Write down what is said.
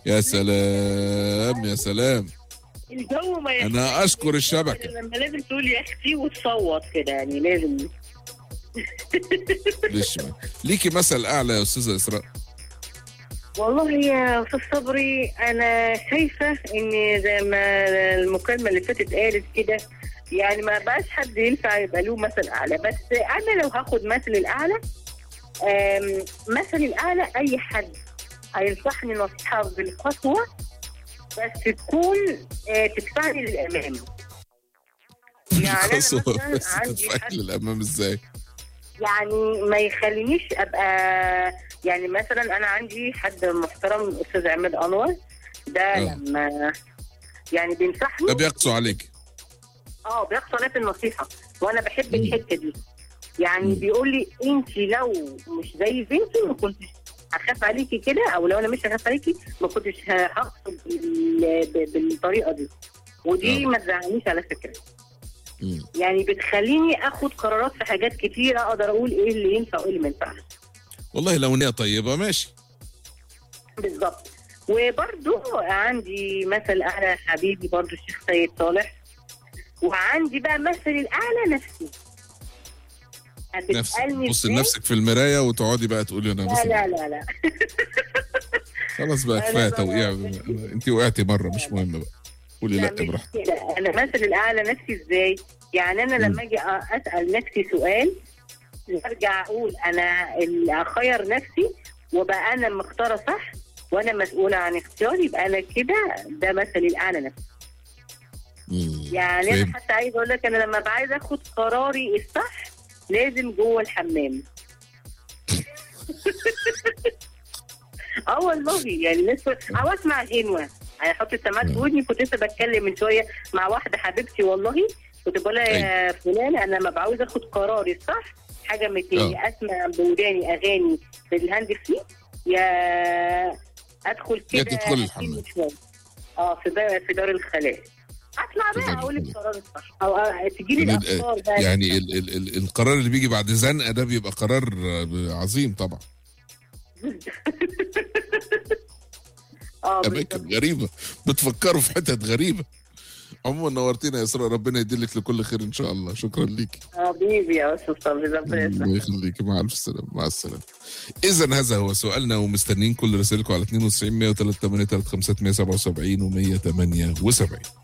يا سلام يا سلام الجو ما يحتاج انا اشكر الشبكه لما لازم تقول يا اختي وتصوت كده يعني لازم ليش ما ليكي مثل اعلى يا استاذه اسراء والله يا استاذ صبري انا شايفه ان زي ما المكالمه اللي فاتت قالت كده يعني ما بقاش حد ينفع يبقى له مثل اعلى بس انا لو هاخد مثل الاعلى آم، مثل الاعلى اي حد هينصحني نصيحه بالخطوه بس تكون آه، تدفعني للامام يعني انا خلاص مثلا بس عندي تدفعك حد للامام ازاي يعني ما يخلينيش ابقى يعني مثلا انا عندي حد محترم الاستاذ عماد انور ده آه. لما يعني بينصحني ده بيقسو عليك اه بيقصى عليا في النصيحه وانا بحب مم. الحته دي يعني مم. بيقول لي انت لو مش زي بنتي ما كنتش هخاف عليكي كده او لو انا مش هخاف عليكي ما كنتش هقصد بال- ب- بالطريقه دي ودي آه. ما تزعلنيش على فكره مم. يعني بتخليني اخد قرارات في حاجات كتير اقدر اقول ايه اللي ينفع وايه اللي ما ينفعش والله لو نيه طيبه ماشي بالظبط وبرضو عندي مثل اعلى حبيبي برضو الشيخ سيد صالح وعندي بقى مثل الاعلى نفسي نفسك هتسالني بص إزاي؟ لنفسك في المرايه وتقعدي بقى تقولي انا لا مثلا لا لا لا خلاص بقى أنا كفايه بقى- توقيع انت وقعتي مره مش مهم بقى قولي لا مش براحتك كده. انا مثل الاعلى نفسي ازاي يعني انا لما اجي اسال نفسي سؤال ارجع اقول انا اللي اخير نفسي وبقى انا مختاره صح وانا مسؤوله عن اختياري يبقى انا كده ده مثل الاعلى نفسي مم. يعني فهمت. انا حتى عايز اقول لك انا لما ببقى عايز اخد قراري الصح لازم جوه الحمام اه والله يعني لسه او اسمع غنوه يعني احط السماعات في ودني كنت لسه بتكلم من شويه مع واحده حبيبتي والله كنت بقول لها يا فلانه انا لما بعوز اخد قراري الصح حاجه من اتنين يا اسمع بوداني اغاني بالهاند فري يا ادخل كده يا تدخلي أسيب الحمام. شوية. اه في دار في دار الخلاء اطلع في دار بقى اقول الخلاء. القرار الصح او آه، تجيلي يعني- الافكار بقى يعني ال ال ال القرار اللي بيجي بعد زنقه ده بيبقى قرار آه، عظيم طبعا اه بالظبط. اماكن غريبه بتفكروا في حتت غريبه عموما نورتينا يا اسراء ربنا يديلك لكل خير ان شاء الله شكرا ليك حبيبي يا استاذ صبري ربنا يسلمك الله يخليك مع الف سلامه مع السلامه اذا هذا هو سؤالنا ومستنيين كل رسائلكم على 92 103 8 3 5 177 و 178